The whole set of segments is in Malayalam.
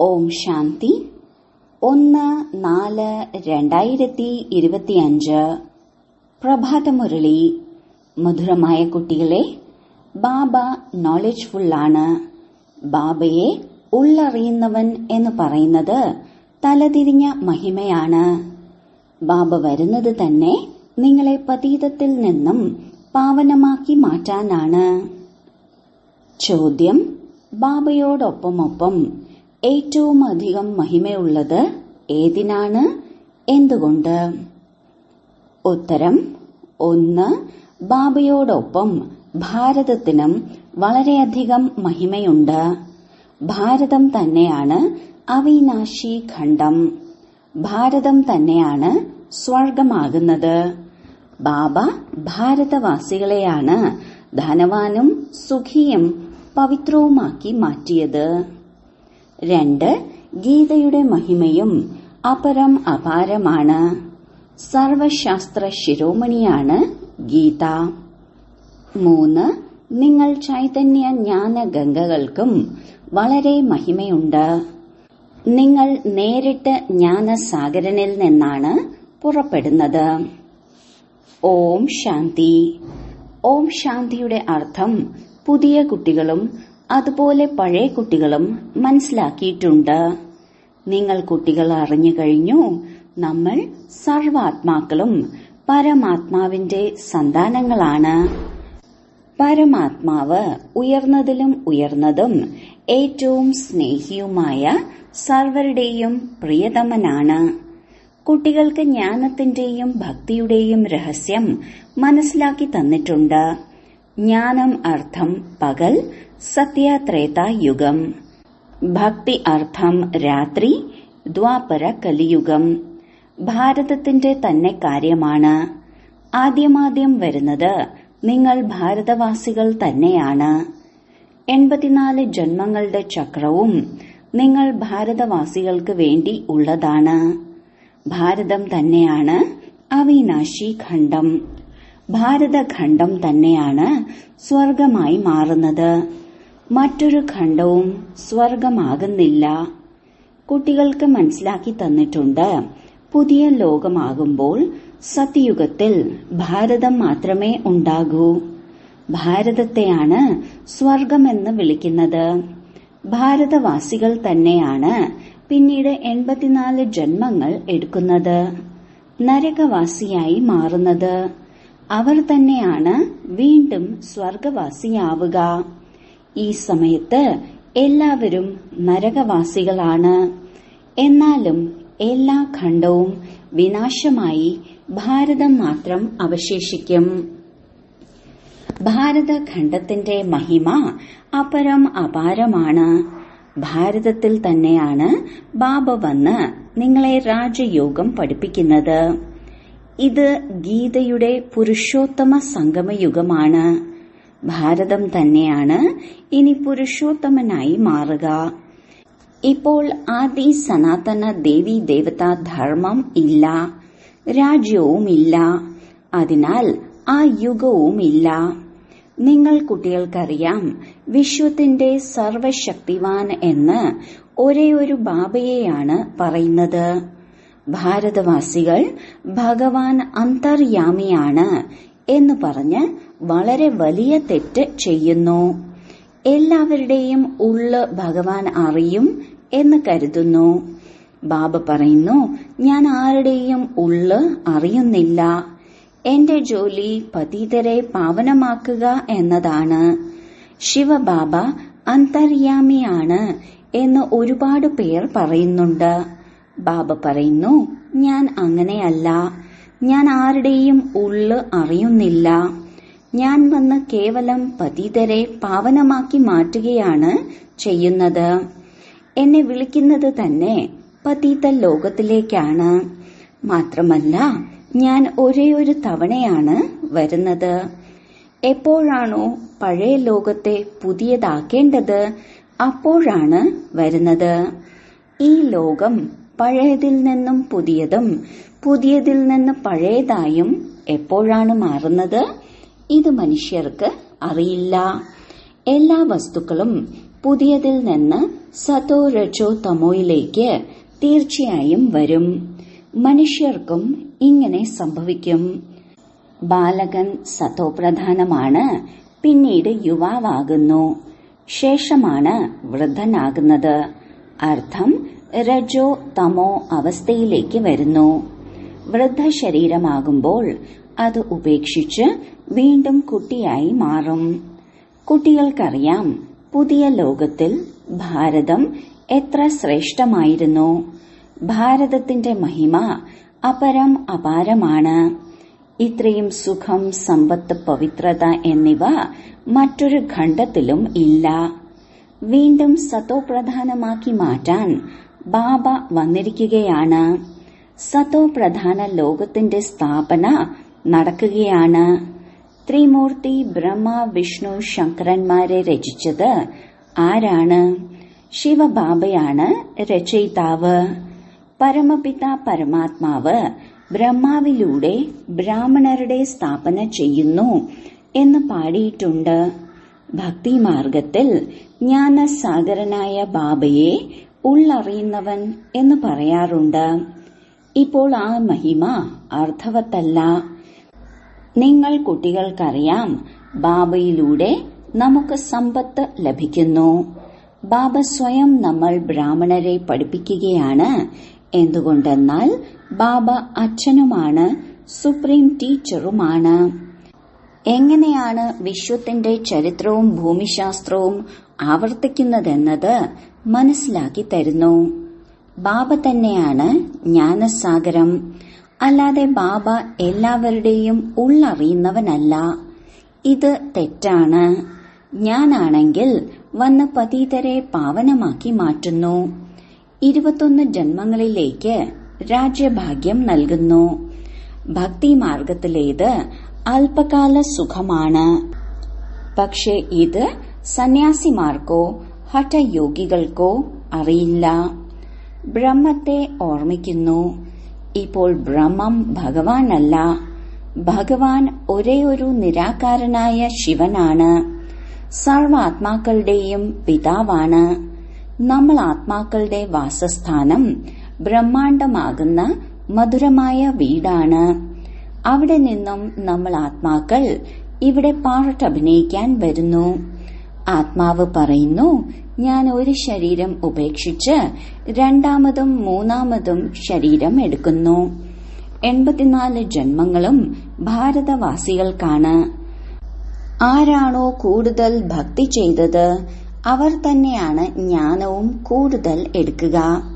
ഓം ശാന്തി ഒന്ന് നാല് രണ്ടായിരത്തി ഇരുപത്തിയഞ്ച് പ്രഭാതമുരളി മധുരമായ കുട്ടികളെ ബാബ നോളജ്ഫുള്ളാണ് ബാബയെ ഉള്ളറിയുന്നവൻ എന്ന് പറയുന്നത് തലതിരിഞ്ഞ മഹിമയാണ് ബാബ വരുന്നത് തന്നെ നിങ്ങളെ പതീതത്തിൽ നിന്നും പാവനമാക്കി മാറ്റാനാണ് ചോദ്യം ബാബയോടൊപ്പമൊപ്പം ഏറ്റവും അധികം മഹിമയുള്ളത് ഏതിനാണ് എന്തുകൊണ്ട് ഉത്തരം ഒന്ന് ബാബയോടൊപ്പം ഭാരതത്തിനും വളരെയധികം മഹിമയുണ്ട് ഭാരതം തന്നെയാണ് അവിനാശി ഖണ്ഡം ഭാരതം തന്നെയാണ് സ്വർഗമാകുന്നത് ബാബ ഭാരതവാസികളെയാണ് ധനവാനും സുഖിയും പവിത്രവുമാക്കി മാറ്റിയത് രണ്ട് ഗീതയുടെ മഹിമയും അപരം അപാരമാണ് സർവശാസ്ത്ര ശിരോമണിയാണ് ഗീത മൂന്ന് നിങ്ങൾ ചൈതന്യ ജ്ഞാന ഗംഗകൾക്കും വളരെ മഹിമയുണ്ട് നിങ്ങൾ നേരിട്ട് ജ്ഞാനസാഗരനിൽ നിന്നാണ് പുറപ്പെടുന്നത് ഓം ശാന്തി ഓം ശാന്തിയുടെ അർത്ഥം പുതിയ കുട്ടികളും അതുപോലെ പഴയ കുട്ടികളും മനസ്സിലാക്കിയിട്ടുണ്ട് നിങ്ങൾ കുട്ടികൾ അറിഞ്ഞു കഴിഞ്ഞു നമ്മൾ സർവാത്മാക്കളും പരമാത്മാവിന്റെ സന്താനങ്ങളാണ് പരമാത്മാവ് ഉയർന്നതിലും ഉയർന്നതും ഏറ്റവും സ്നേഹിയുമായ സർവരുടെയും പ്രിയതമനാണ് കുട്ടികൾക്ക് ജ്ഞാനത്തിന്റെയും ഭക്തിയുടെയും രഹസ്യം മനസ്സിലാക്കി തന്നിട്ടുണ്ട് ജ്ഞാനം അർത്ഥം പകൽ സത്യത്രേത യുഗം ഭക്തി അർത്ഥം രാത്രി ദ്വാപര കലിയുഗം ഭാരതത്തിന്റെ തന്നെ കാര്യമാണ് ആദ്യമാദ്യം വരുന്നത് നിങ്ങൾ ഭാരതവാസികൾ തന്നെയാണ് എൺപത്തിനാല് ജന്മങ്ങളുടെ ചക്രവും നിങ്ങൾ ഭാരതവാസികൾക്ക് വേണ്ടി ഉള്ളതാണ് ഭാരതം തന്നെയാണ് അവിനാശി ഖണ്ഡം ഭാരതഖണ്ഡം തന്നെയാണ് സ്വർഗമായി മാറുന്നത് മറ്റൊരു ഖണ്ഡവും സ്വർഗമാകുന്നില്ല കുട്ടികൾക്ക് മനസ്സിലാക്കി തന്നിട്ടുണ്ട് പുതിയ ലോകമാകുമ്പോൾ സത്യയുഗത്തിൽ ഭാരതം മാത്രമേ ഉണ്ടാകൂ ഭാരതത്തെയാണ് സ്വർഗമെന്ന് വിളിക്കുന്നത് ഭാരതവാസികൾ തന്നെയാണ് പിന്നീട് എൺപത്തിനാല് ജന്മങ്ങൾ എടുക്കുന്നത് നരകവാസിയായി മാറുന്നത് അവർ തന്നെയാണ് വീണ്ടും സ്വർഗവാസിയാവുക ഈ സമയത്ത് എല്ലാവരും നരകവാസികളാണ് എന്നാലും എല്ലാ ഖണ്ഡവും വിനാശമായി ഭാരതം മാത്രം അവശേഷിക്കും ഭാരതഖണ്ഡത്തിന്റെ മഹിമ അപരം അപാരമാണ് ഭാരതത്തിൽ തന്നെയാണ് ബാബ വന്ന് നിങ്ങളെ രാജയോഗം പഠിപ്പിക്കുന്നത് ഇത് ഗീതയുടെ പുരുഷോത്തമ സംഗമയുഗമാണ് ഭാരതം തന്നെയാണ് ഇനി പുരുഷോത്തമനായി മാറുക ഇപ്പോൾ ആദി സനാതന ദേവി ദേവതാ ധർമ്മം ഇല്ല രാജ്യവുമില്ല അതിനാൽ ആ യുഗവുമില്ല നിങ്ങൾ കുട്ടികൾക്കറിയാം വിശ്വത്തിന്റെ സർവശക്തിവാൻ എന്ന് ഒരേ ഒരു ബാബയെയാണ് പറയുന്നത് ഭാരതവാസികൾ ഭഗവാൻ അന്തർയാമിയാണ് എന്ന് പറഞ്ഞ് വളരെ വലിയ തെറ്റ് ചെയ്യുന്നു എല്ലാവരുടെയും ഉള്ള് ഭഗവാൻ അറിയും എന്ന് കരുതുന്നു ബാബ പറയുന്നു ഞാൻ ആരുടെയും ഉള്ള് അറിയുന്നില്ല എന്റെ ജോലി പതീതരെ പാവനമാക്കുക എന്നതാണ് ശിവബാബ അന്തര്യാമിയാണ് എന്ന് ഒരുപാട് പേർ പറയുന്നുണ്ട് ബാബ പറയുന്നു ഞാൻ അങ്ങനെയല്ല ഞാൻ ആരുടെയും ഉള്ള് അറിയുന്നില്ല ഞാൻ വന്ന് കേവലം പതീതരെ പാവനമാക്കി മാറ്റുകയാണ് ചെയ്യുന്നത് എന്നെ വിളിക്കുന്നത് തന്നെ പതീത ലോകത്തിലേക്കാണ് മാത്രമല്ല ഞാൻ ഒരേ ഒരു തവണയാണ് വരുന്നത് എപ്പോഴാണോ പഴയ ലോകത്തെ പുതിയതാക്കേണ്ടത് അപ്പോഴാണ് വരുന്നത് ഈ ലോകം പഴയതിൽ നിന്നും പുതിയതും പുതിയതിൽ നിന്ന് പഴയതായും എപ്പോഴാണ് മാറുന്നത് ഇത് മനുഷ്യർക്ക് അറിയില്ല എല്ലാ വസ്തുക്കളും പുതിയതിൽ നിന്ന് സതോ രജോ തമോയിലേക്ക് തീർച്ചയായും വരും മനുഷ്യർക്കും ഇങ്ങനെ സംഭവിക്കും ബാലകൻ സതോപ്രധാനമാണ് പിന്നീട് യുവാവാകുന്നു ശേഷമാണ് വൃദ്ധനാകുന്നത് അർത്ഥം രജോ തമോ അവസ്ഥയിലേക്ക് വരുന്നു വൃദ്ധശരീരമാകുമ്പോൾ അത് ഉപേക്ഷിച്ച് വീണ്ടും കുട്ടിയായി മാറും കുട്ടികൾക്കറിയാം പുതിയ ലോകത്തിൽ ഭാരതം എത്ര ശ്രേഷ്ഠമായിരുന്നു ഭാരതത്തിന്റെ മഹിമ അപരം അപാരമാണ് ഇത്രയും സുഖം സമ്പത്ത് പവിത്രത എന്നിവ മറ്റൊരു ഖണ്ഡത്തിലും ഇല്ല വീണ്ടും സതോപ്രധാനമാക്കി മാറ്റാൻ ബാബ വന്നിരിക്കുകയാണ് സതോപ്രധാന ലോകത്തിന്റെ സ്ഥാപന നടക്കുകയാണ് ത്രിമൂർത്തി ബ്രഹ്മ വിഷ്ണു ശങ്കരന്മാരെ രചിച്ചത് ആരാണ് ശിവബാബയാണ് രചയിതാവ് പരമപിത പരമാത്മാവ് ബ്രഹ്മാവിലൂടെ ബ്രാഹ്മണരുടെ സ്ഥാപന ചെയ്യുന്നു എന്ന് പാടിയിട്ടുണ്ട് ഭക്തിമാർഗത്തിൽ ജ്ഞാനസാഗരനായ ബാബയെ ഉള്ളറിയുന്നവൻ എന്ന് പറയാറുണ്ട് ഇപ്പോൾ ആ മഹിമ അർത്ഥവത്തല്ല നിങ്ങൾ കുട്ടികൾക്കറിയാം ബാബയിലൂടെ നമുക്ക് സമ്പത്ത് ലഭിക്കുന്നു ബാബ സ്വയം നമ്മൾ ബ്രാഹ്മണരെ പഠിപ്പിക്കുകയാണ് എന്തുകൊണ്ടെന്നാൽ ബാബ അച്ഛനുമാണ് സുപ്രീം ടീച്ചറുമാണ് എങ്ങനെയാണ് വിശ്വത്തിന്റെ ചരിത്രവും ഭൂമിശാസ്ത്രവും ആവർത്തിക്കുന്നതെന്നത് മനസ്സിലാക്കി തരുന്നു ബാബ തന്നെയാണ് ജ്ഞാനസാഗരം അല്ലാതെ ബാബ എല്ലാവരുടെയും ഉള്ളറിയുന്നവനല്ല ഇത് തെറ്റാണ് ഞാനാണെങ്കിൽ വന്ന് പതീതരെ പാവനമാക്കി മാറ്റുന്നു ഇരുപത്തൊന്ന് ജന്മങ്ങളിലേക്ക് രാജ്യഭാഗ്യം നൽകുന്നു ഭക്തിമാർഗത്തിലേത് അല്പകാല സുഖമാണ് പക്ഷെ ഇത് സന്യാസിമാർക്കോ ഹഠയോഗികൾക്കോ അറിയില്ല ബ്രഹ്മത്തെ ഓർമ്മിക്കുന്നു ഇപ്പോൾ ബ്രഹ്മം ഭഗവാനല്ല ഭഗവാൻ ഒരേയൊരു നിരാകാരനായ ശിവനാണ് സർവാത്മാക്കളുടെയും പിതാവാണ് നമ്മൾ ആത്മാക്കളുടെ വാസസ്ഥാനം ബ്രഹ്മാണ്ടമാകുന്ന മധുരമായ വീടാണ് അവിടെ നിന്നും നമ്മൾ ആത്മാക്കൾ ഇവിടെ പാട്ടഭിനയിക്കാൻ വരുന്നു ആത്മാവ് പറയുന്നു ഞാൻ ഒരു ശരീരം ഉപേക്ഷിച്ച് രണ്ടാമതും മൂന്നാമതും ശരീരം എടുക്കുന്നു എൺപത്തിനാല് ജന്മങ്ങളും ഭാരതവാസികൾക്കാണ് ആരാണോ കൂടുതൽ ഭക്തി ചെയ്തത് അവർ തന്നെയാണ് ജ്ഞാനവും കൂടുതൽ എടുക്കുക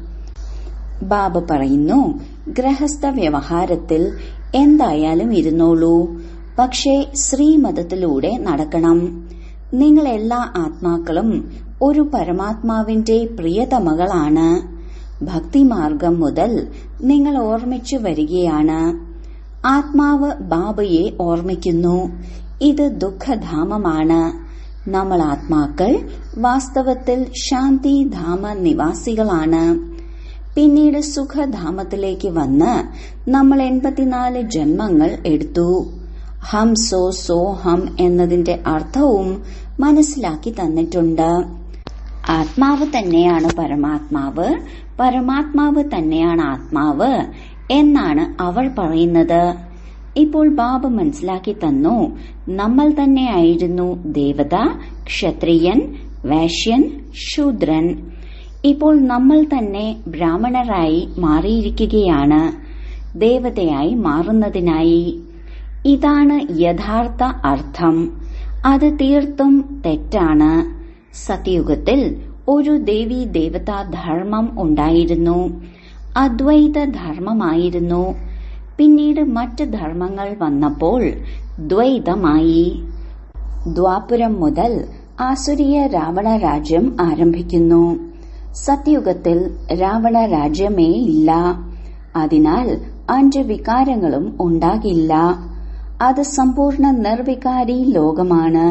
ബാബ പറയുന്നു ഗൃഹസ്ഥ വ്യവഹാരത്തിൽ എന്തായാലും ഇരുന്നോളൂ പക്ഷേ ശ്രീമതത്തിലൂടെ നടക്കണം നിങ്ങൾ എല്ലാ ആത്മാക്കളും ഒരു പരമാത്മാവിന്റെ പ്രിയതമകളാണ് ഭക്തിമാർഗം മുതൽ നിങ്ങൾ ഓർമ്മിച്ചു വരികയാണ് ആത്മാവ് ബാബയെ ഓർമ്മിക്കുന്നു ഇത് ദുഃഖധാമമാണ് നമ്മൾ ആത്മാക്കൾ വാസ്തവത്തിൽ ശാന്തിധാമ നിവാസികളാണ് പിന്നീട് സുഖധാമത്തിലേക്ക് വന്ന് നമ്മൾ എൺപത്തിനാല് ജന്മങ്ങൾ എടുത്തു ഹം സോ സോ ഹം എന്നതിന്റെ അർത്ഥവും മനസ്സിലാക്കി തന്നിട്ടുണ്ട് ആത്മാവ് തന്നെയാണ് പരമാത്മാവ് പരമാത്മാവ് തന്നെയാണ് ആത്മാവ് എന്നാണ് അവൾ പറയുന്നത് ഇപ്പോൾ ബാബ മനസ്സിലാക്കി തന്നു നമ്മൾ തന്നെയായിരുന്നു ദേവത ക്ഷത്രിയൻ വേശ്യൻ ശൂദ്രൻ ഇപ്പോൾ നമ്മൾ തന്നെ ബ്രാഹ്മണരായി മാറിയിരിക്കുകയാണ് ദേവതയായി മാറുന്നതിനായി ഇതാണ് യഥാർത്ഥ അർത്ഥം അത് തീർത്തും തെറ്റാണ് സത്യയുഗത്തിൽ ഒരു ദേവി ദേവതാ ധർമ്മം ഉണ്ടായിരുന്നു അദ്വൈത ധർമ്മമായിരുന്നു പിന്നീട് മറ്റ് ധർമ്മങ്ങൾ വന്നപ്പോൾ ദ്വൈതമായി ദ്വാപുരം മുതൽ ആസുരീയ രാവണ രാജ്യം ആരംഭിക്കുന്നു സത്യയുഗത്തിൽ രാവണ രാജ്യമേ ഇല്ല അതിനാൽ അഞ്ച് വികാരങ്ങളും ഉണ്ടാകില്ല അത് സമ്പൂർണ്ണ നിർവികാരി ലോകമാണ്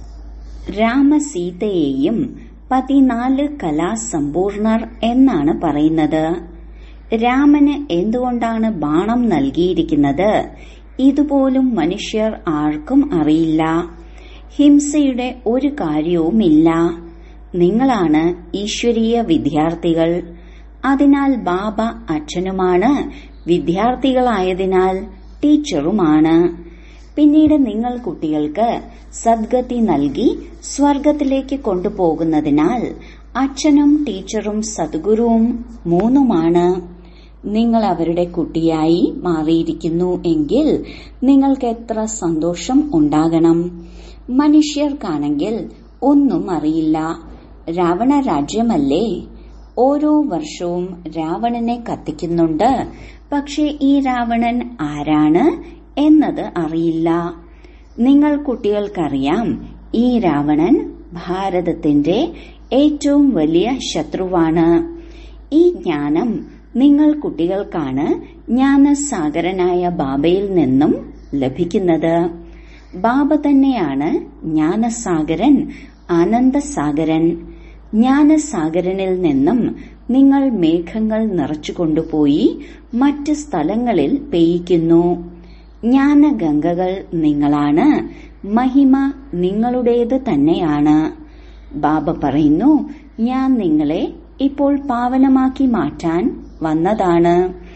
രാമസീതയെയും പതിനാല് കലാസമ്പൂർണർ എന്നാണ് പറയുന്നത് രാമന് എന്തുകൊണ്ടാണ് ബാണം നൽകിയിരിക്കുന്നത് ഇതുപോലും മനുഷ്യർ ആർക്കും അറിയില്ല ഹിംസയുടെ ഒരു കാര്യവുമില്ല നിങ്ങളാണ് ഈശ്വരീയ വിദ്യാർത്ഥികൾ അതിനാൽ ബാബ അച്ഛനുമാണ് വിദ്യാർത്ഥികളായതിനാൽ ടീച്ചറുമാണ് പിന്നീട് നിങ്ങൾ കുട്ടികൾക്ക് സദ്ഗതി നൽകി സ്വർഗത്തിലേക്ക് കൊണ്ടുപോകുന്നതിനാൽ അച്ഛനും ടീച്ചറും സദ്ഗുരുവും മൂന്നുമാണ് നിങ്ങൾ അവരുടെ കുട്ടിയായി മാറിയിരിക്കുന്നു എങ്കിൽ നിങ്ങൾക്ക് എത്ര സന്തോഷം ഉണ്ടാകണം മനുഷ്യർക്കാണെങ്കിൽ ഒന്നും അറിയില്ല രാവണ രാജ്യമല്ലേ ഓരോ വർഷവും രാവണനെ കത്തിക്കുന്നുണ്ട് പക്ഷെ ഈ രാവണൻ ആരാണ് എന്നത് അറിയില്ല നിങ്ങൾ കുട്ടികൾക്കറിയാം ഈ രാവണൻ ഭാരതത്തിന്റെ ഏറ്റവും വലിയ ശത്രുവാണ് ഈ ജ്ഞാനം നിങ്ങൾ കുട്ടികൾക്കാണ് ജ്ഞാനസാഗരനായ ബാബയിൽ നിന്നും ലഭിക്കുന്നത് ബാബ തന്നെയാണ് ജ്ഞാനസാഗരൻ ആനന്ദസാഗരൻ ജ്ഞാനസാഗരനിൽ നിന്നും നിങ്ങൾ മേഘങ്ങൾ നിറച്ചുകൊണ്ടുപോയി മറ്റ് സ്ഥലങ്ങളിൽ പെയ്യിക്കുന്നു ജ്ഞാനഗംഗകൾ നിങ്ങളാണ് മഹിമ നിങ്ങളുടേത് തന്നെയാണ് ബാബ പറയുന്നു ഞാൻ നിങ്ങളെ ഇപ്പോൾ പാവനമാക്കി മാറ്റാൻ വന്നതാണ്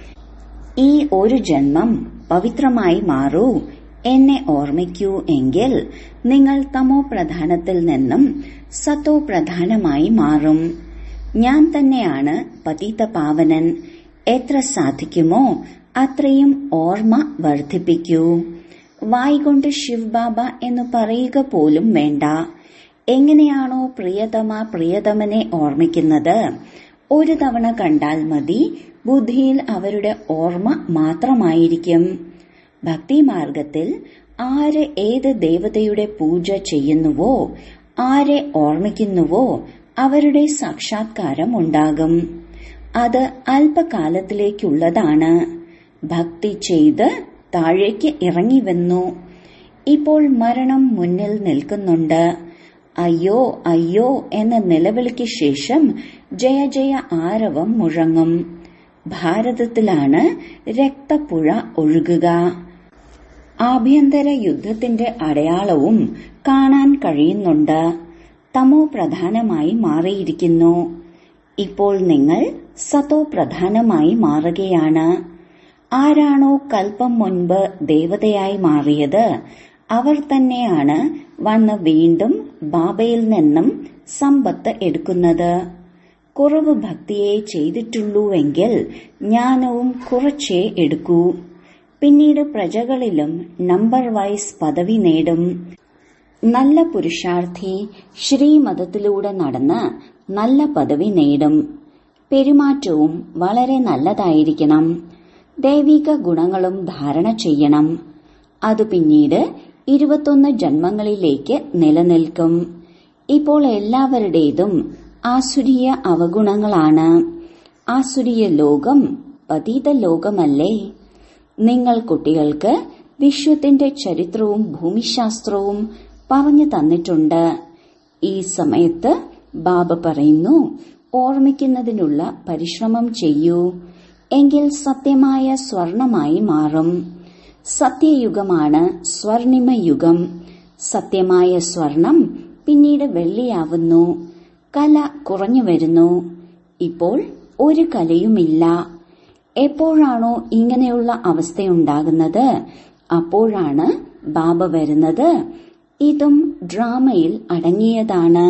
ഈ ഒരു ജന്മം പവിത്രമായി മാറൂ എന്നെ ഓർമ്മിക്കൂ എങ്കിൽ നിങ്ങൾ തമോ പ്രധാനത്തിൽ നിന്നും സത്തോ പ്രധാനമായി മാറും ഞാൻ തന്നെയാണ് പതിത പാവനൻ എത്ര സാധിക്കുമോ അത്രയും ഓർമ്മ വർദ്ധിപ്പിക്കൂ വായികൊണ്ട് ശിവ് ബാബ എന്ന് പറയുക പോലും വേണ്ട എങ്ങനെയാണോ പ്രിയതമ പ്രിയതമനെ ഓർമ്മിക്കുന്നത് ഒരു തവണ കണ്ടാൽ മതി ബുദ്ധിയിൽ അവരുടെ ഓർമ്മ മാത്രമായിരിക്കും ഭക്തിമാർഗത്തിൽ ആര് ഏത് ദേവതയുടെ പൂജ ചെയ്യുന്നുവോ ആരെ ഓർമ്മിക്കുന്നുവോ അവരുടെ സാക്ഷാത്കാരം ഉണ്ടാകും അത് അല്പകാലത്തിലേക്കുള്ളതാണ് ഭക്തി ചെയ്ത് താഴേക്ക് ഇറങ്ങി വന്നു ഇപ്പോൾ മരണം മുന്നിൽ നിൽക്കുന്നുണ്ട് അയ്യോ അയ്യോ എന്ന നിലവിളിക്ക് ശേഷം ജയ ജയ ആരവം മുഴങ്ങും ഭാരതത്തിലാണ് രക്തപ്പുഴ ഒഴുകുക ആഭ്യന്തര യുദ്ധത്തിന്റെ അടയാളവും കാണാൻ കഴിയുന്നുണ്ട് തമോ പ്രധാനമായി മാറിയിരിക്കുന്നു ഇപ്പോൾ നിങ്ങൾ സതോ പ്രധാനമായി മാറുകയാണ് ആരാണോ കൽപ്പം മുൻപ് ദേവതയായി മാറിയത് അവർ തന്നെയാണ് വന്ന് വീണ്ടും ബാബയിൽ നിന്നും സമ്പത്ത് എടുക്കുന്നത് കുറവ് ഭക്തിയെ ചെയ്തിട്ടുള്ളൂവെങ്കിൽ ജ്ഞാനവും കുറച്ചേ എടുക്കൂ പിന്നീട് പ്രജകളിലും നമ്പർ വൈസ് പദവി നേടും നല്ല പുരുഷാർത്ഥി ശ്രീമതത്തിലൂടെ നടന്ന് നല്ല പദവി നേടും പെരുമാറ്റവും വളരെ നല്ലതായിരിക്കണം ദൈവിക ഗുണങ്ങളും ധാരണ ചെയ്യണം അത് പിന്നീട് ഇരുപത്തൊന്ന് ജന്മങ്ങളിലേക്ക് നിലനിൽക്കും ഇപ്പോൾ എല്ലാവരുടേതും ആസുരീയ അവഗുണങ്ങളാണ് ആസുരീയ ലോകം പതീത ലോകമല്ലേ നിങ്ങൾ കുട്ടികൾക്ക് വിശ്വത്തിന്റെ ചരിത്രവും ഭൂമിശാസ്ത്രവും പറഞ്ഞു തന്നിട്ടുണ്ട് ഈ സമയത്ത് ബാബ പറയുന്നു ഓർമ്മിക്കുന്നതിനുള്ള പരിശ്രമം ചെയ്യൂ എങ്കിൽ സത്യമായ സ്വർണമായി മാറും സത്യയുഗമാണ് സ്വർണിമ യുഗം സത്യമായ സ്വർണം പിന്നീട് വെള്ളിയാവുന്നു കല കുറഞ്ഞു വരുന്നു ഇപ്പോൾ ഒരു കലയുമില്ല എപ്പോഴാണോ ഇങ്ങനെയുള്ള അവസ്ഥയുണ്ടാകുന്നത് അപ്പോഴാണ് ബാബ വരുന്നത് ഇതും ഡ്രാമയിൽ അടങ്ങിയതാണ്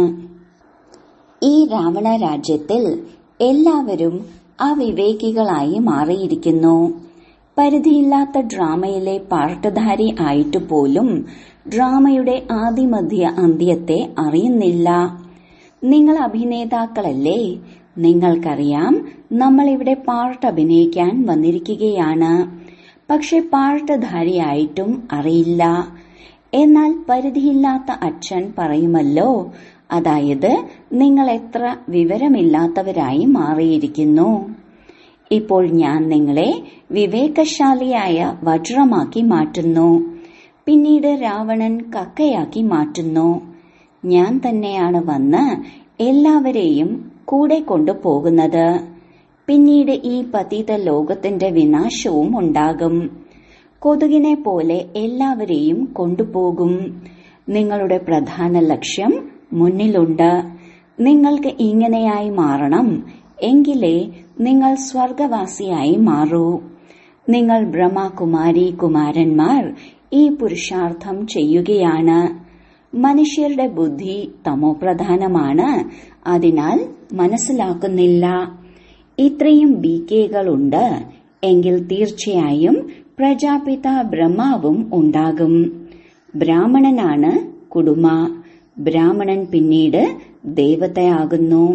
ഈ രാവണ രാജ്യത്തിൽ എല്ലാവരും അവിവേകികളായി മാറിയിരിക്കുന്നു പരിധിയില്ലാത്ത ഡ്രാമയിലെ പാർട്ടധാരി ആയിട്ട് പോലും ഡ്രാമയുടെ ആദിമധ്യ അന്ത്യത്തെ അറിയുന്നില്ല നിങ്ങൾ അഭിനേതാക്കളല്ലേ നിങ്ങൾക്കറിയാം നമ്മൾ ഇവിടെ പാർട്ട് അഭിനയിക്കാൻ വന്നിരിക്കുകയാണ് പക്ഷെ പാർട്ടധാരിയായിട്ടും അറിയില്ല എന്നാൽ പരിധിയില്ലാത്ത അച്ഛൻ പറയുമല്ലോ അതായത് നിങ്ങൾ എത്ര വിവരമില്ലാത്തവരായി മാറിയിരിക്കുന്നു ഇപ്പോൾ ഞാൻ നിങ്ങളെ വിവേകശാലിയായ വജ്രമാക്കി മാറ്റുന്നു പിന്നീട് രാവണൻ കക്കയാക്കി മാറ്റുന്നു ഞാൻ തന്നെയാണ് വന്ന് എല്ലാവരെയും കൂടെ കൊണ്ടുപോകുന്നത് പിന്നീട് ഈ പതിത ലോകത്തിന്റെ വിനാശവും ഉണ്ടാകും കൊതുകിനെ പോലെ എല്ലാവരെയും കൊണ്ടുപോകും നിങ്ങളുടെ പ്രധാന ലക്ഷ്യം മുന്നിലുണ്ട് നിങ്ങൾക്ക് ഇങ്ങനെയായി മാറണം എങ്കിലേ നിങ്ങൾ സ്വർഗവാസിയായി മാറൂ നിങ്ങൾ ബ്രഹ്മകുമാരി കുമാരന്മാർ ഈ പുരുഷാർത്ഥം ചെയ്യുകയാണ് മനുഷ്യരുടെ ബുദ്ധി തമോപ്രധാനമാണ് അതിനാൽ മനസ്സിലാക്കുന്നില്ല ഇത്രയും ബി കെകളുണ്ട് എങ്കിൽ തീർച്ചയായും പ്രജാപിത ബ്രഹ്മാവും ഉണ്ടാകും ബ്രാഹ്മണനാണ് കുടുമ ബ്രാഹ്മണൻ പിന്നീട് ദേവതയാകുന്നു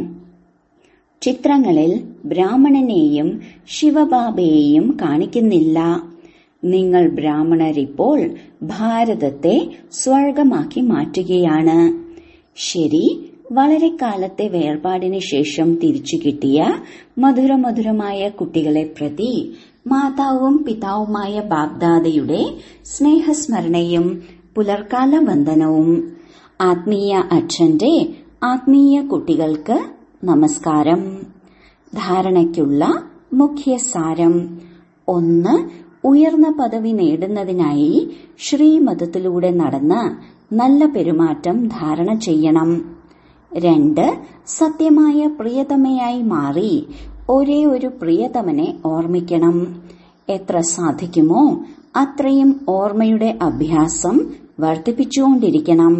ചിത്രങ്ങളിൽ ബ്രാഹ്മണനെയും ശിവബാബയെയും കാണിക്കുന്നില്ല നിങ്ങൾ ബ്രാഹ്മണരിപ്പോൾ ഭാരതത്തെ സ്വർഗമാക്കി മാറ്റുകയാണ് ശരി വളരെ കാലത്തെ വേർപാടിന് ശേഷം തിരിച്ചു കിട്ടിയ മധുരമധുരമായ കുട്ടികളെ പ്രതി മാതാവും പിതാവുമായ ബാബ്ദാദയുടെ സ്നേഹസ്മരണയും പുലർക്കാല വന്ദനവും ആത്മീയ അച്ഛന്റെ ആത്മീയ കുട്ടികൾക്ക് നമസ്കാരം ധാരണയ്ക്കുള്ള മുഖ്യ സാരം ഒന്ന് ഉയർന്ന പദവി നേടുന്നതിനായി ശ്രീമതത്തിലൂടെ നടന്ന് നല്ല പെരുമാറ്റം ധാരണ ചെയ്യണം രണ്ട് സത്യമായ പ്രിയതമയായി മാറി ഒരേ ഒരു പ്രിയതമനെ ഓർമ്മിക്കണം എത്ര സാധിക്കുമോ അത്രയും ഓർമ്മയുടെ അഭ്യാസം വർദ്ധിപ്പിച്ചുകൊണ്ടിരിക്കണം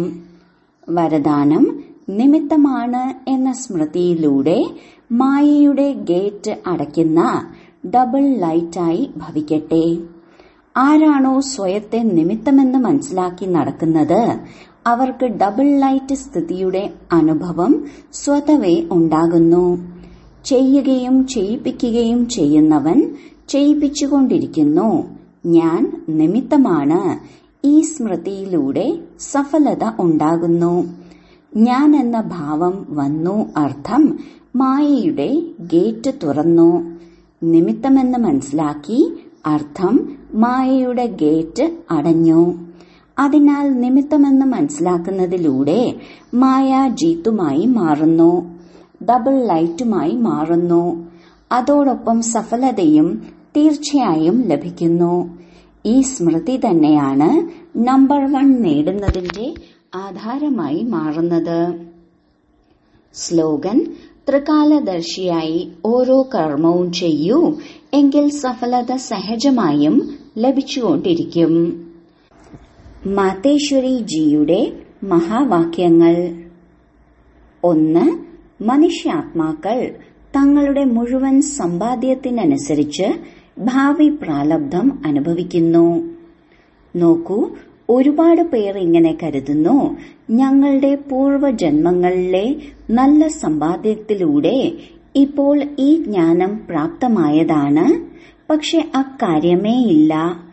വരദാനം നിമിത്തമാണ് എന്ന സ്മൃതിയിലൂടെ മായയുടെ ഗേറ്റ് അടയ്ക്കുന്ന ഡബിൾ ലൈറ്റായി ഭവിക്കട്ടെ ആരാണോ സ്വയത്തെ നിമിത്തമെന്ന് മനസ്സിലാക്കി നടക്കുന്നത് അവർക്ക് ഡബിൾ ലൈറ്റ് സ്ഥിതിയുടെ അനുഭവം സ്വതവേ ഉണ്ടാകുന്നു ചെയ്യുകയും ചെയ്യിപ്പിക്കുകയും ചെയ്യുന്നവൻ ചെയ്യിപ്പിച്ചുകൊണ്ടിരിക്കുന്നു ഞാൻ നിമിത്തമാണ് ഈ സ്മൃതിയിലൂടെ സഫലത ഉണ്ടാകുന്നു ഞാൻ എന്ന ഭാവം വന്നു അർത്ഥം മായയുടെ ഗേറ്റ് തുറന്നു നിമിത്തമെന്ന് മനസ്സിലാക്കി അർത്ഥം മായയുടെ ഗേറ്റ് അടഞ്ഞു അതിനാൽ നിമിത്തമെന്ന് മനസ്സിലാക്കുന്നതിലൂടെ മായ ജീത്തുമായി മാറുന്നു ഡബിൾ ലൈറ്റുമായി മാറുന്നു അതോടൊപ്പം സഫലതയും തീർച്ചയായും ലഭിക്കുന്നു ഈ സ്മൃതി തന്നെയാണ് നമ്പർ വൺ നേടുന്നതിന്റെ ആധാരമായി മാറുന്നത് സ്ലോഗൻ ത്രികാലദർശിയായി ഓരോ കർമ്മവും ചെയ്യൂ എങ്കിൽ സഫലത സഹജമായും ലഭിച്ചുകൊണ്ടിരിക്കും മാതേശ്വരി ജിയുടെ മഹാവാക്യങ്ങൾ ഒന്ന് മനുഷ്യാത്മാക്കൾ തങ്ങളുടെ മുഴുവൻ സമ്പാദ്യത്തിനനുസരിച്ച് ഭാവി പ്രാലബ്ധം അനുഭവിക്കുന്നു നോക്കൂ ഒരുപാട് പേർ ഇങ്ങനെ കരുതുന്നു ഞങ്ങളുടെ പൂർവജന്മങ്ങളിലെ നല്ല സമ്പാദ്യത്തിലൂടെ ഇപ്പോൾ ഈ ജ്ഞാനം പ്രാപ്തമായതാണ് പക്ഷെ അക്കാര്യമേ ഇല്ല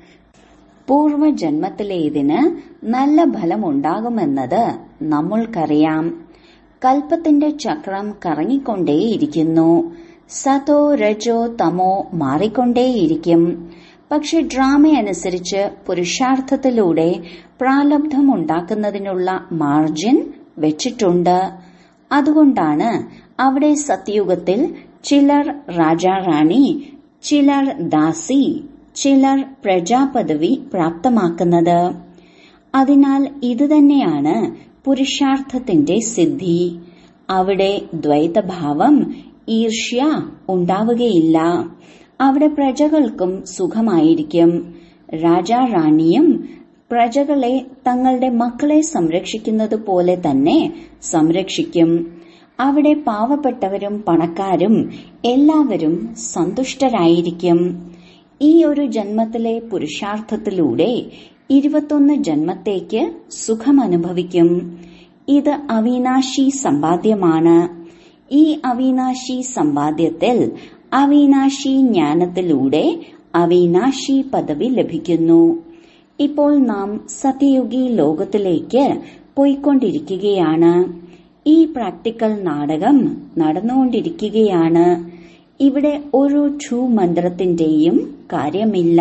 പൂർവജന്മത്തിലേതിന് നല്ല ഫലമുണ്ടാകുമെന്നത് നമ്മൾക്കറിയാം കൽപ്പത്തിന്റെ ചക്രം കറങ്ങിക്കൊണ്ടേയിരിക്കുന്നു സതോ രജോ തമോ മാറിക്കൊണ്ടേയിരിക്കും പക്ഷെ ഡ്രാമയനുസരിച്ച് പുരുഷാർത്ഥത്തിലൂടെ പ്രാലബ്ധമുണ്ടാക്കുന്നതിനുള്ള മാർജിൻ വെച്ചിട്ടുണ്ട് അതുകൊണ്ടാണ് അവിടെ സത്യുഗത്തിൽ ചിലർ രാജാറാണി ചിലർ ദാസി ചിലർ പ്രജാപദവി പ്രാപ്തമാക്കുന്നത് അതിനാൽ ഇതുതന്നെയാണ് പുരുഷാർത്ഥത്തിന്റെ സിദ്ധി അവിടെ ദ്വൈതഭാവം ഈർഷ്യ ഉണ്ടാവുകയില്ല അവിടെ പ്രജകൾക്കും സുഖമായിരിക്കും രാജാറാണിയും പ്രജകളെ തങ്ങളുടെ മക്കളെ സംരക്ഷിക്കുന്നത് പോലെ തന്നെ സംരക്ഷിക്കും അവിടെ പാവപ്പെട്ടവരും പണക്കാരും എല്ലാവരും സന്തുഷ്ടരായിരിക്കും ഈ ഒരു ജന്മത്തിലെ പുരുഷാർത്ഥത്തിലൂടെ ഇരുപത്തൊന്ന് ജന്മത്തേക്ക് സുഖമനുഭവിക്കും ഇത് അവിനാശി സമ്പാദ്യമാണ് ഈ അവിനാശി സമ്പാദ്യത്തിൽ അവിനാശി ജ്ഞാനത്തിലൂടെ അവിനാശി പദവി ലഭിക്കുന്നു ഇപ്പോൾ നാം സത്യയുഗി ലോകത്തിലേക്ക് പോയിക്കൊണ്ടിരിക്കുകയാണ് ഈ പ്രാക്ടിക്കൽ നാടകം നടന്നുകൊണ്ടിരിക്കുകയാണ് ഇവിടെ ഒരു ഠൂ മന്ത്രത്തിന്റെയും കാര്യമില്ല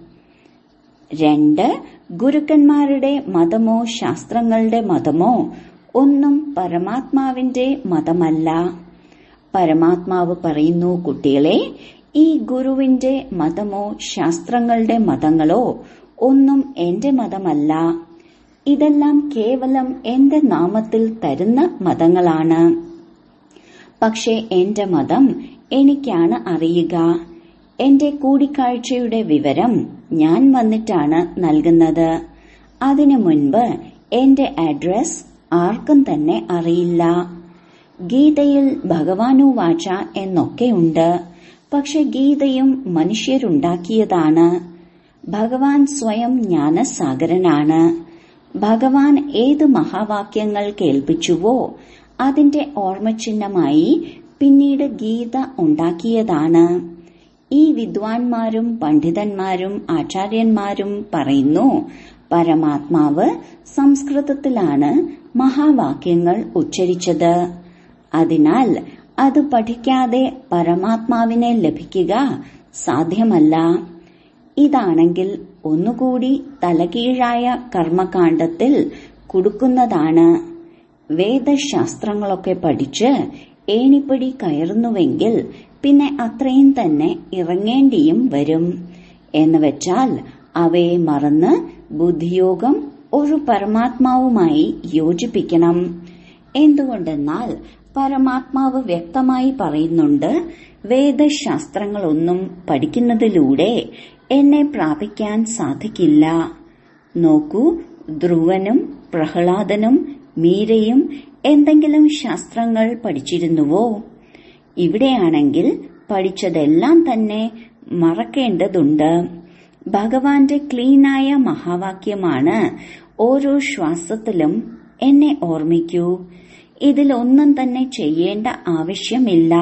രണ്ട് ഗുരുക്കന്മാരുടെ മതമോ ശാസ്ത്രങ്ങളുടെ മതമോ ഒന്നും പരമാത്മാവിന്റെ മതമല്ല പരമാത്മാവ് പറയുന്നു കുട്ടികളെ ഈ ഗുരുവിന്റെ മതമോ ശാസ്ത്രങ്ങളുടെ മതങ്ങളോ ഒന്നും എന്റെ മതമല്ല ഇതെല്ലാം കേവലം എന്റെ നാമത്തിൽ തരുന്ന മതങ്ങളാണ് പക്ഷേ എന്റെ മതം എനിക്കാണ് അറിയുക എന്റെ കൂടിക്കാഴ്ചയുടെ വിവരം ഞാൻ വന്നിട്ടാണ് നൽകുന്നത് അതിനു മുൻപ് എന്റെ അഡ്രസ് ആർക്കും തന്നെ അറിയില്ല ഗീതയിൽ ഭഗവാനു വാച എന്നൊക്കെയുണ്ട് പക്ഷെ ഗീതയും മനുഷ്യരുണ്ടാക്കിയതാണ് ഭഗവാൻ സ്വയം ജ്ഞാനസാഗരനാണ് ഭഗവാൻ ഏത് മഹാവാക്യങ്ങൾ കേൾപ്പിച്ചുവോ അതിന്റെ ഓർമ്മചിഹ്നമായി പിന്നീട് ഗീത ഉണ്ടാക്കിയതാണ് ഈ വിദ്വാൻമാരും പണ്ഡിതന്മാരും ആചാര്യന്മാരും പറയുന്നു പരമാത്മാവ് സംസ്കൃതത്തിലാണ് മഹാവാക്യങ്ങൾ ഉച്ചരിച്ചത് അതിനാൽ അത് പഠിക്കാതെ പരമാത്മാവിനെ ലഭിക്കുക സാധ്യമല്ല ഇതാണെങ്കിൽ ഒന്നുകൂടി തലകീഴായ കർമ്മകാണ്ഡത്തിൽ കുടുക്കുന്നതാണ് വേദശാസ്ത്രങ്ങളൊക്കെ പഠിച്ച് ഏണിപ്പടി കയറുന്നുവെങ്കിൽ പിന്നെ അത്രയും തന്നെ ഇറങ്ങേണ്ടിയും വരും എന്ന് വെച്ചാൽ അവയെ മറന്ന് ബുദ്ധിയോഗം ഒരു പരമാത്മാവുമായി യോജിപ്പിക്കണം എന്തുകൊണ്ടെന്നാൽ പരമാത്മാവ് വ്യക്തമായി പറയുന്നുണ്ട് വേദശാസ്ത്രങ്ങളൊന്നും പഠിക്കുന്നതിലൂടെ എന്നെ പ്രാപിക്കാൻ സാധിക്കില്ല നോക്കൂ ധ്രുവനും പ്രഹ്ലാദനും മീരയും എന്തെങ്കിലും ശാസ്ത്രങ്ങൾ പഠിച്ചിരുന്നുവോ ഇവിടെയാണെങ്കിൽ പഠിച്ചതെല്ലാം തന്നെ മറക്കേണ്ടതുണ്ട് ഭഗവാന്റെ ക്ലീനായ മഹാവാക്യമാണ് ഓരോ ശ്വാസത്തിലും എന്നെ ഓർമ്മിക്കൂ ഇതിലൊന്നും തന്നെ ചെയ്യേണ്ട ആവശ്യമില്ല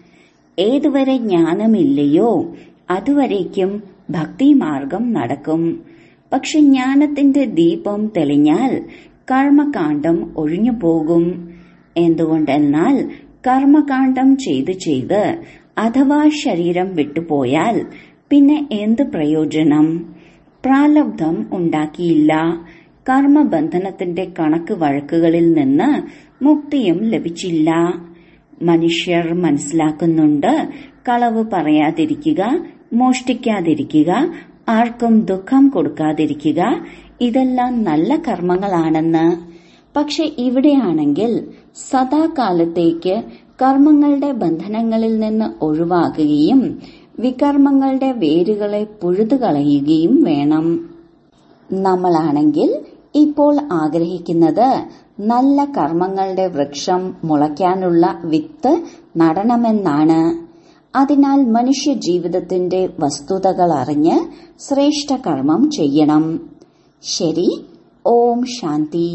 ഏതുവരെ ജ്ഞാനമില്ലയോ അതുവരേക്കും ഭക്തിമാർഗം നടക്കും പക്ഷെ ജ്ഞാനത്തിന്റെ ദീപം തെളിഞ്ഞാൽ കർമ്മകാന്ഡം ഒഴിഞ്ഞു പോകും എന്തുകൊണ്ടെന്നാൽ കർമ്മകാന്ഡം ചെയ്ത് ചെയ്ത് അഥവാ ശരീരം വിട്ടുപോയാൽ പിന്നെ എന്ത് പ്രയോജനം പ്രാലബ്ധം ഉണ്ടാക്കിയില്ല കർമ്മബന്ധനത്തിന്റെ കണക്ക് വഴക്കുകളിൽ നിന്ന് മുക്തിയും ലഭിച്ചില്ല മനുഷ്യർ മനസ്സിലാക്കുന്നുണ്ട് കളവ് പറയാതിരിക്കുക മോഷ്ടിക്കാതിരിക്കുക ആർക്കും ദുഃഖം കൊടുക്കാതിരിക്കുക ഇതെല്ലാം നല്ല കർമ്മങ്ങളാണെന്ന് പക്ഷെ ഇവിടെയാണെങ്കിൽ സദാകാലത്തേക്ക് കർമ്മങ്ങളുടെ ബന്ധനങ്ങളിൽ നിന്ന് ഒഴിവാകുകയും വികർമ്മങ്ങളുടെ വേരുകളെ പുഴുതുകളയുകയും വേണം നമ്മളാണെങ്കിൽ ഇപ്പോൾ ആഗ്രഹിക്കുന്നത് നല്ല കർമ്മങ്ങളുടെ വൃക്ഷം മുളയ്ക്കാനുള്ള വിത്ത് നടണമെന്നാണ് അതിനാൽ മനുഷ്യ ജീവിതത്തിന്റെ വസ്തുതകൾ അറിഞ്ഞ് ശ്രേഷ്ഠ കർമ്മം ചെയ്യണം ശരി ഓം ശാന്തി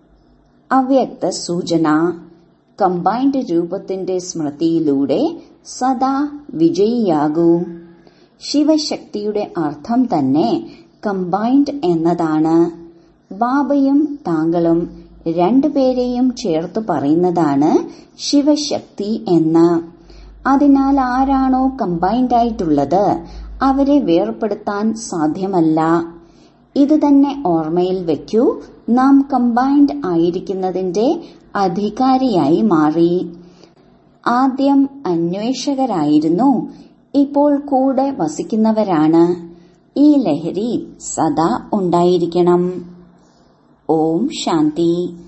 അവ്യക്ത സൂചന കമ്പൈൻഡ് രൂപത്തിന്റെ സ്മൃതിയിലൂടെ സദാ വിജയിയാകൂ ശിവശക്തിയുടെ അർത്ഥം തന്നെ കമ്പൈൻഡ് എന്നതാണ് ബാബയും താങ്കളും രണ്ടുപേരെയും ചേർത്ത് പറയുന്നതാണ് ശിവശക്തി എന്ന് അതിനാൽ ആരാണോ കമ്പൈൻഡ് ആയിട്ടുള്ളത് അവരെ വേർപെടുത്താൻ സാധ്യമല്ല ഇത് തന്നെ ഓർമ്മയിൽ വെക്കൂ നാം കമ്പൈൻഡ് ആയിരിക്കുന്നതിന്റെ അധികാരിയായി മാറി ആദ്യം അന്വേഷകരായിരുന്നു ഇപ്പോൾ കൂടെ വസിക്കുന്നവരാണ് ഈ ലഹരി സദാ ഉണ്ടായിരിക്കണം ഓം ശാന്തി